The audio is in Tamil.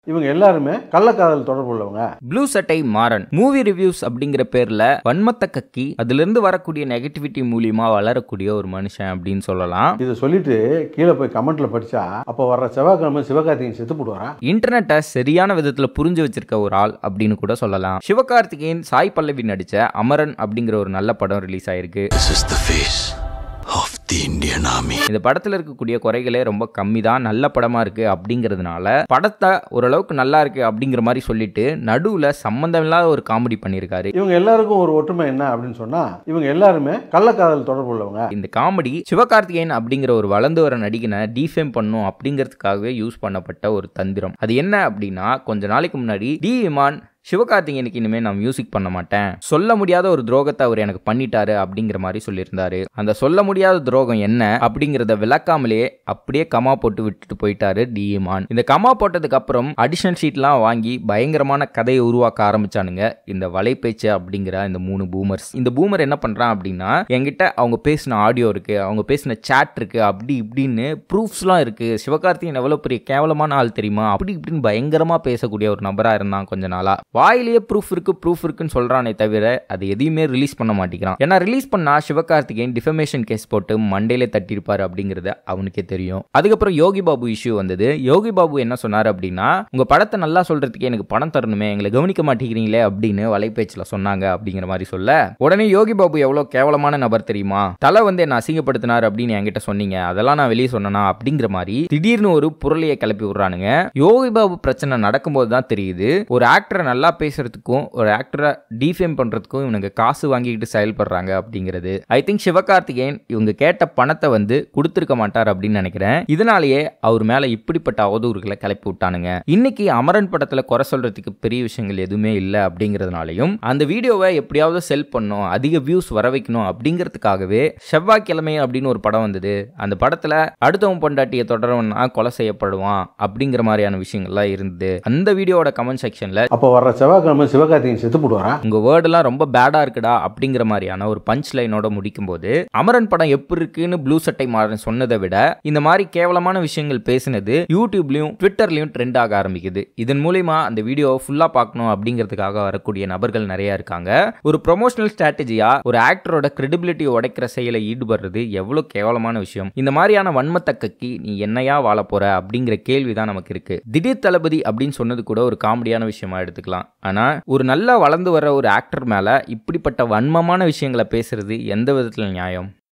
இவங்க எல்லாருமே கள்ளக்காதல் தொடர்பு உள்ளவங்க ப்ளூ சட்டை மாறன் மூவி ரிவ்யூஸ் அப்படிங்கிற பேர்ல வன்மத்தை கக்கி அதுல இருந்து வரக்கூடிய நெகட்டிவிட்டி மூலியமா வளரக்கூடிய ஒரு மனுஷன் அப்படின்னு சொல்லலாம் இதை சொல்லிட்டு கீழே போய் கமெண்ட்ல படிச்சா அப்போ வர்ற செவ்வாய்க்கிழமை சிவகார்த்திகேயன் செத்து போடுவாரா இன்டர்நெட்டை சரியான விதத்துல புரிஞ்சு வச்சிருக்க ஒரு ஆள் அப்படின்னு கூட சொல்லலாம் சிவகார்த்திகேயன் சாய் பல்லவி நடிச்ச அமரன் அப்படிங்கிற ஒரு நல்ல படம் ரிலீஸ் ஆயிருக்கு This is the face of the Indian Army. இந்த படத்துல இருக்கக்கூடிய குறைகளே ரொம்ப கம்மி தான் நல்ல படமா இருக்கு அப்படிங்கிறதுனால படத்தை ஓரளவுக்கு நல்லா இருக்கு அப்படிங்கிற மாதிரி சொல்லிட்டு நடுவுல சம்பந்தம் இல்லாத ஒரு காமெடி பண்ணியிருக்காரு இவங்க எல்லாருக்கும் ஒரு ஒற்றுமை என்ன அப்படின்னு சொன்னா இவங்க எல்லாருமே கள்ளக்காதல் தொடர்பு உள்ளவங்க இந்த காமெடி சிவகார்த்திகேயன் அப்படிங்கிற ஒரு வளர்ந்து வர நடிகனை டீஃபேம் பண்ணும் அப்படிங்கிறதுக்காகவே யூஸ் பண்ணப்பட்ட ஒரு தந்திரம் அது என்ன அப்படின்னா கொஞ்ச நாளைக்கு முன்னாடி டி இமான் சிவகார்த்திகேயனுக்கு இனிமேல் நான் மியூசிக் பண்ண மாட்டேன் சொல்ல முடியாத ஒரு துரோகத்தை அவர் எனக்கு பண்ணிட்டாரு அப்படிங்கிற மாதிரி சொல்லியிருந்தாரு அந்த சொல்ல முடியாத துரோகம் என்ன அப்படிங்கிறத விளக்காமலே அப்படியே கமா போட்டு விட்டுட்டு போயிட்டாரு டி இமான் இந்த கமா போட்டதுக்கு அப்புறம் அடிஷனல் ஷீட்லாம் வாங்கி பயங்கரமான கதையை உருவாக்க ஆரம்பிச்சானுங்க இந்த வலைப்பேச்சு அப்படிங்கிற இந்த மூணு பூமர்ஸ் இந்த பூமர் என்ன பண்றான் அப்படின்னா என்கிட்ட அவங்க பேசின ஆடியோ இருக்கு அவங்க பேசின சேட் இருக்கு அப்படி இப்படின்னு ப்ரூஃப்ஸ்லாம் இருக்கு சிவகார்த்திகேயன் எவ்வளவு பெரிய கேவலமான ஆள் தெரியுமா அப்படி இப்படின்னு பயங்கரமா பேசக்கூடிய ஒரு நபரா இருந்தான் கொஞ்ச நாளா வாயிலேயே ப்ரூஃப் இருக்கு ப்ரூஃப் இருக்குன்னு சொல்றானே தவிர அது எதையுமே ரிலீஸ் பண்ண மாட்டேங்கிறான் ஏன்னா ரிலீஸ் பண்ணா சிவகார்த்திகேயன் டிஃபமேஷன் கேஸ் போட்டு மண்டையில தட்டியிருப்பாரு அப்படிங்கறது அவனுக்கே தெரியும் அதுக்கப்புறம் யோகி பாபு இஷ்யூ வந்தது யோகி பாபு என்ன சொன்னார் அப்படின்னா உங்க படத்தை நல்லா சொல்றதுக்கு எனக்கு பணம் தரணுமே எங்களை கவனிக்க மாட்டேங்கிறீங்களே அப்படின்னு வலைபேச்சுல சொன்னாங்க அப்படிங்கிற மாதிரி சொல்ல உடனே யோகி பாபு எவ்வளவு கேவலமான நபர் தெரியுமா தலை வந்து என்ன அசிங்கப்படுத்தினார் அப்படின்னு என்கிட்ட சொன்னீங்க அதெல்லாம் நான் வெளியே சொன்னனா அப்படிங்கிற மாதிரி திடீர்னு ஒரு புரளியை கிளப்பி விடுறானுங்க யோகி பாபு பிரச்சனை நடக்கும்போது தான் தெரியுது ஒரு ஆக்டரை நல்லா பேசுறதுக்கும் ஒரு ஆக்டரை டிஃபேம் பண்றதுக்கும் இவனுங்க காசு வாங்கிக்கிட்டு செயல்படுறாங்க அப்படிங்கிறது ஐ திங்க் சிவகார்த்திகேயன் இவங்க கேட்ட பணத்தை வந்து கொடுத்துருக்க மாட்டார் அப்படின்னு நினைக்கிறேன் இதனாலேயே அவர் மேல இப்படிப்பட்ட அவதூறுகளை கிளப்பி விட்டானுங்க இன்னைக்கு அமரன் படத்துல குறை சொல்றதுக்கு பெரிய விஷயங்கள் எதுவுமே இல்லை அப்படிங்கிறதுனாலையும் அந்த வீடியோவை எப்படியாவது செல் பண்ணும் அதிக வியூஸ் வர வைக்கணும் அப்படிங்கிறதுக்காகவே செவ்வாய்க்கிழமை அப்படின்னு ஒரு படம் வந்தது அந்த படத்துல அடுத்தவன் பொண்டாட்டியை தொடரவன்னா கொலை செய்யப்படுவான் அப்படிங்கிற மாதிரியான விஷயங்கள்லாம் இருந்தது அந்த வீடியோவோட கமெண்ட் செக்ஷன்ல அப்போ வர்ற செவ்வாய்க்கிழமை சிவகார்த்திகேயன் செத்து போடுவாரா உங்க வேர்டெல்லாம் ரொம்ப பேடா இருக்குடா அப்படிங்கிற மாதிரியான ஒரு பஞ்ச் லைனோட முடிக்கும் போது அமரன் படம் எப்படி இருக்குன்னு ப்ளூ சட்டை மாறன் சொன்னதை விட இந்த மாதிரி கேவலமான விஷயங்கள் பேசினது யூடியூப்லயும் ட்விட்டர்லயும் ட்ரெண்ட் ஆக ஆரம்பிக்குது இதன் மூலியமா அந்த வீடியோவை ஃபுல்லா பார்க்கணும் அப்படிங்கிறதுக்காக வரக்கூடிய நபர்கள் நிறைய இருக்காங்க ஒரு ப்ரொமோஷனல் ஸ்ட்ராட்டஜியா ஒரு ஆக்டரோட கிரெடிபிலிட்டியை உடைக்கிற செயலை ஈடுபடுறது எவ்வளவு கேவலமான விஷயம் இந்த மாதிரியான வன்மத்தை கக்கி நீ என்னையா வாழ போற அப்படிங்கிற கேள்வி தான் நமக்கு இருக்கு திடீர் தளபதி அப்படின்னு சொன்னது கூட ஒரு காமெடியான விஷயமா எடுத்துக்கலாம் ஆனா ஒரு நல்லா வளர்ந்து வர ஒரு ஆக்டர் மேல இப்படிப்பட்ட வன்மமான விஷயங்களை பேசுறது எந்த விதத்துல நியாயம்